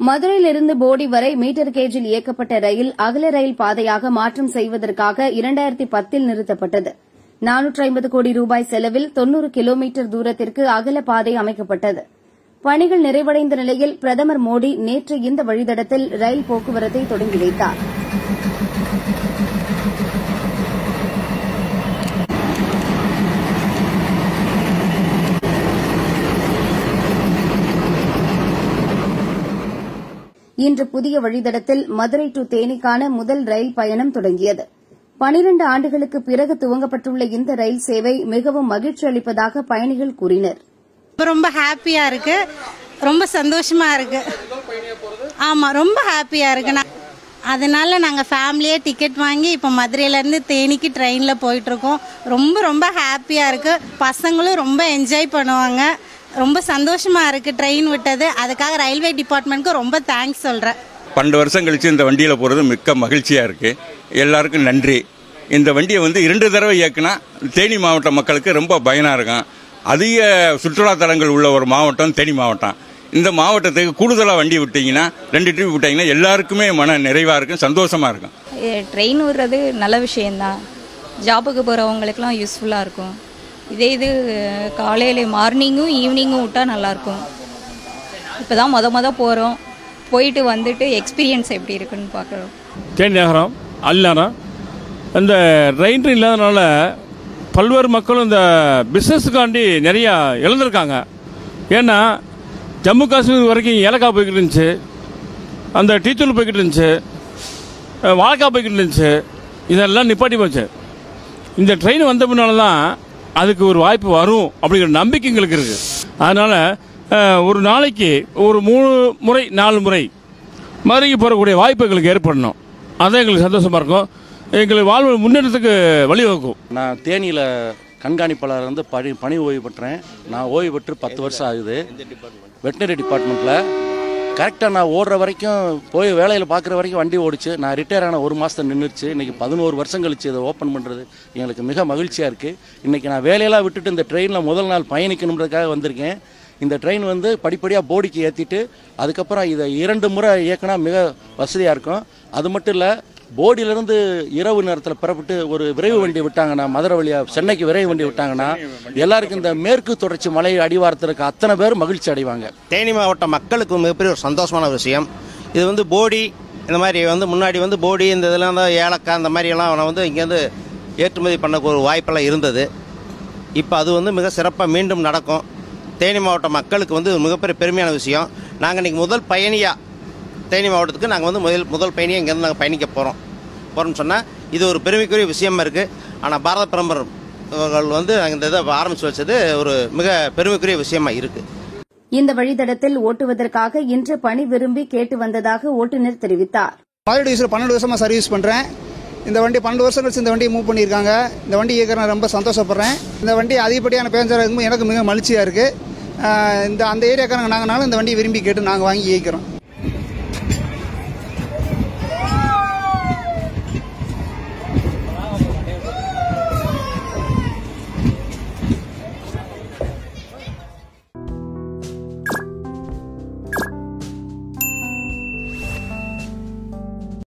மதுரையிலிருந்து போடி வரை மீட்டர் கேஜில் இயக்கப்பட்ட ரயில் அகல ரயில் பாதையாக மாற்றம் செய்வதற்காக இரண்டாயிரத்தி பத்தில் நிறுத்தப்பட்டது நானூற்று ஐம்பது கோடி ரூபாய் செலவில் தொன்னூறு கிலோமீட்டர் தூரத்திற்கு அகல பாதை அமைக்கப்பட்டது பணிகள் நிறைவடைந்த நிலையில் பிரதமர் மோடி நேற்று இந்த வழித்தடத்தில் ரயில் போக்குவரத்தை தொடங்கி வைத்தார் இன்று புதிய வழித்தடத்தில் மதுரை டு தேனிக்கான முதல் ரயில் பயணம் தொடங்கியது பனிரண்டு ஆண்டுகளுக்கு பிறகு துவங்கப்பட்டுள்ள இந்த ரயில் சேவை மிகவும் மகிழ்ச்சி அளிப்பதாக பயணிகள் கூறினர் ரொம்ப ரொம்ப ஹாப்பியா இருக்கு ரொம்ப சந்தோஷமா இருக்கு ஆமா ரொம்ப ஹாப்பியா இருக்கு நான் அதனால நாங்க ஃபேமிலியே டிக்கெட் வாங்கி இப்போ மதுரையில இருந்து தேனிக்கு ட்ரெயின்ல போயிட்டு இருக்கோம் ரொம்ப ரொம்ப ஹாப்பியா இருக்கு பசங்களும் ரொம்ப என்ஜாய் பண்ணுவாங்க ரொம்ப சந்தோஷமா இருக்கு ட்ரெயின் விட்டது அதுக்காக ரயில்வே டிபார்ட்மெண்ட்க்கு ரொம்ப தேங்க்ஸ் சொல்றேன் பன்னெண்டு வருஷம் கழிச்சு இந்த வண்டியில் போகிறது மிக்க மகிழ்ச்சியாக இருக்குது எல்லாருக்கும் நன்றி இந்த வண்டியை வந்து இரண்டு தடவை இயக்குனா தேனி மாவட்ட மக்களுக்கு ரொம்ப பயனாக இருக்கும் அதிக சுற்றுலா தலங்கள் உள்ள ஒரு மாவட்டம் தேனி மாவட்டம் இந்த மாவட்டத்துக்கு கூடுதலாக வண்டி விட்டீங்கன்னா ரெண்டு ட்ரிப் விட்டீங்கன்னா எல்லாருக்குமே மன நிறைவாக இருக்கும் சந்தோஷமாக இருக்கும் ட்ரெயின் விடுறது நல்ல விஷயந்தான் ஜாபுக்கு போகிறவங்களுக்குலாம் யூஸ்ஃபுல்லாக இருக்கும் இதே இது காலையில் மார்னிங்கும் ஈவினிங்கும் விட்டால் நல்லாயிருக்கும் இப்போ தான் மொத மொத போகிறோம் போயிட்டு வந்துட்டு எக்ஸ்பீரியன்ஸ் எப்படி இருக்குன்னு பார்க்குறோம் தேனி நகரம் அல்நகரம் இந்த ரயில் ட்ரெயின் இல்லாதனால பல்வேறு மக்களும் இந்த பிஸ்னஸுக்காண்டி நிறையா இழந்திருக்காங்க ஏன்னா ஜம்மு காஷ்மீர் வரைக்கும் ஏலக்காய் போய்கிட்டு இருந்துச்சு அந்த டீத்தூள் போய்கிட்டு இருந்துச்சு அஹ் வாழைக்காய் போய்கிட்டு இருந்துச்சு இதெல்லாம் நிப்பாட்டி போச்சு இந்த ட்ரெயின் வந்த பின்னால தான் அதுக்கு ஒரு வாய்ப்பு வரும் அப்படிங்கிற நம்பிக்கை எங்களுக்கு இருக்குது அதனால் ஒரு நாளைக்கு ஒரு மூணு முறை நாலு முறை மதுரைக்கு போகக்கூடிய வாய்ப்பு எங்களுக்கு ஏற்படணும் அதான் எங்களுக்கு சந்தோஷமாக இருக்கும் எங்களுக்கு வாழ்வு முன்னேற்றத்துக்கு வழிவகுக்கும் நான் தேனியில் கண்காணிப்பாளர் வந்து பணி பணி ஓய்வு பெற்றேன் நான் ஓய்வு பெற்று பத்து வருஷம் ஆகுது வெட்டினரி டிபார்ட்மெண்ட்டில் கரெக்டாக நான் ஓடுற வரைக்கும் போய் வேலையில் பார்க்குற வரைக்கும் வண்டி ஓடிச்சு நான் ரிட்டையர் ஆன ஒரு மாதம் நின்றுச்சு இன்றைக்கி பதினோரு வருஷம் கழிச்சு இதை ஓப்பன் பண்ணுறது எங்களுக்கு மிக மகிழ்ச்சியாக இருக்குது இன்றைக்கி நான் வேலையெல்லாம் விட்டுட்டு இந்த ட்ரெயினில் முதல் நாள் பயணிக்கணுன்றதுக்காக வந்திருக்கேன் இந்த ட்ரெயின் வந்து படிப்படியாக போடிக்கு ஏற்றிட்டு அதுக்கப்புறம் இதை இரண்டு முறை இயக்கினா மிக வசதியாக இருக்கும் அது மட்டும் இல்லை போடியிலேருந்து இரவு நேரத்தில் புறப்பட்டு ஒரு விரைவு வண்டி விட்டாங்கன்னா மதுரை வழியாக சென்னைக்கு விரைவு வண்டி விட்டாங்கன்னா எல்லாருக்கும் இந்த மேற்கு தொடர்ச்சி மலை அடிவாரத்தில் இருக்க அத்தனை பேர் மகிழ்ச்சி அடைவாங்க தேனி மாவட்ட மக்களுக்கு மிகப்பெரிய ஒரு சந்தோஷமான விஷயம் இது வந்து போடி இந்த மாதிரி வந்து முன்னாடி வந்து போடி இந்த இதெல்லாம் தான் ஏலக்காய் இந்த மாதிரி எல்லாம் அவனை வந்து இங்கேருந்து ஏற்றுமதி பண்ண ஒரு வாய்ப்பெல்லாம் இருந்தது இப்போ அது வந்து மிக சிறப்பாக மீண்டும் நடக்கும் தேனி மாவட்ட மக்களுக்கு வந்து ஒரு மிகப்பெரிய பெருமையான விஷயம் நாங்கள் இன்றைக்கி முதல் பயணியாக தேனி மாவட்டத்துக்கு நாங்கள் வந்து முதல் முதல் பயணியாக இங்கேருந்து நாங்கள் பயணிக்க போகிறோம் போகிறோம்னு சொன்னால் இது ஒரு பெருமைக்குரிய விஷயமா இருக்குது ஆனால் பாரத பிரதமர் அவர்கள் வந்து இந்த இதை ஆரம்பித்து வச்சது ஒரு மிக பெருமைக்குரிய விஷயமா இருக்குது இந்த வழித்தடத்தில் ஓட்டுவதற்காக இன்று பணி விரும்பி கேட்டு வந்ததாக ஓட்டுநர் தெரிவித்தார் மதுரை டிவிஷனில் பன்னெண்டு வருஷமாக சர்வீஸ் பண்ணுறேன் இந்த வண்டி பன்னெண்டு வருஷம் கழிச்சு இந்த வண்டியை மூவ் பண்ணியிருக்காங்க இந்த வண்டி இயக்கிற நான் ரொம்ப சந்தோஷப்படுறேன் இந்த வண்டி அதிகப்படியான பேஞ்சராக இருக்கும்போது எனக்கு மிக மகிழ்ச்சியாக இருக்குது இந்த அந்த ஏரியாக்காரங்க நாங்கனாலும் இந்த வண்டியை விரும்பி கேட்டு நாங்கள் வாங்கி இயக்கிறோம்